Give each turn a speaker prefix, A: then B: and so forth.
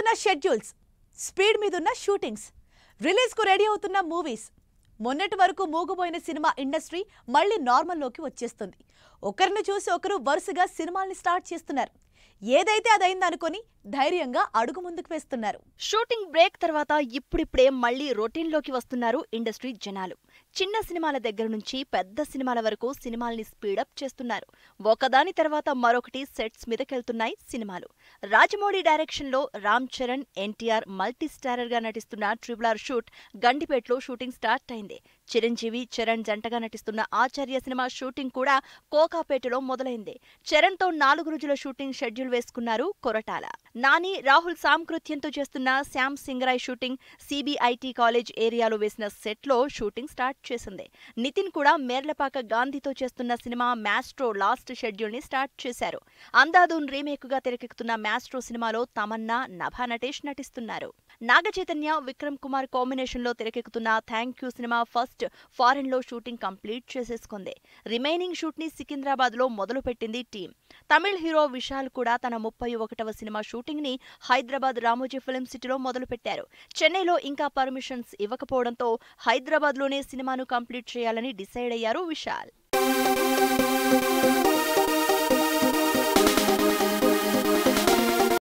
A: మారుతున్న schedules speed మీదున్న shootings రిలీజ్కు రెడీ అవుతున్న మూవీస్ మొన్నటి వరకు మూగుపోయిన సినిమా ఇండస్ట్రీ మళ్ళీ నార్మల్లోకి వచ్చేస్తుంది ఒకరిని చూసి ఒకరు వరుసగా సినిమాల్ని స్టార్ట్ చేస్తున్నారు ఏదైతే అదైందనుకొని ధైర్యంగా అడుగు ముందుకు వేస్తున్నారు
B: షూటింగ్ బ్రేక్ తర్వాత ఇప్పుడిప్పుడే మళ్లీ రొటీన్లోకి వస్తున్నారు ఇండస్ట్రీ జనాలు చిన్న సినిమాల దగ్గర నుంచి పెద్ద సినిమాల వరకు సినిమాల్ని స్పీడప్ చేస్తున్నారు ఒకదాని తర్వాత మరొకటి సెట్స్ మీదకెళ్తున్నాయి సినిమాలు రాజమౌళి డైరెక్షన్లో రామ్ చరణ్ ఎన్టీఆర్ మల్టీ స్టారర్ గా నటిస్తున్న ట్రిపుల్ ఆర్ షూట్ గండిపేటలో షూటింగ్ స్టార్ట్ అయింది చిరంజీవి చరణ్ జంటగా నటిస్తున్న ఆచార్య సినిమా షూటింగ్ కూడా కోకాపేటలో మొదలైంది చరణ్ తో నాలుగు రోజుల షూటింగ్ షెడ్యూల్ వేసుకున్నారు కొరటాల నాని రాహుల్ సాంకృత్యంతో చేస్తున్న Shyam Singha Roy shooting CBIT college ఏరియాలో వేసిన సెట్ లో షూటింగ్ స్టార్ట్ చేసింది నితిన్ కూడా మేర్లపాక గాంధీతో చేస్తున్న సినిమా మ్యాస్ట్రో లాస్ట్ షెడ్యూల్ ని స్టార్ట్ చేశారు అందాదూన్ రీమేక్ గా తెరకెక్కుతున్న మ్యాస్ట్రో సినిమాలో తమన్నా నభా నటేష్ నటిస్తున్నారు నాగ చైతన్య విక్రమ్ కుమార్ కాంబినేషన్ లో తెరకెక్కుతున్న థ్యాంక్ యూ సినిమా ఫస్ట్ ఫారెన్ లో షూటింగ్ కంప్లీట్ చేసేసుకుంది రిమైనింగ్ షూట్ ని సికింద్రాబాద్ లో మొదలుపెట్టింది టీం తమిళ్ హీరో విశాల్ కూడా తన ముప్పై ఒకటవ సినిమా షూటింగ్ ని హైదరాబాద్ రామోజీ ఫిలిం సిటీలో మొదలుపెట్టారు చెన్నైలో ఇంకా పర్మిషన్స్ ఇవ్వకపోవడంతో హైదరాబాద్ లోనే సినిమాను కంప్లీట్ చేయాలని డిసైడ్ అయ్యారు విశాల్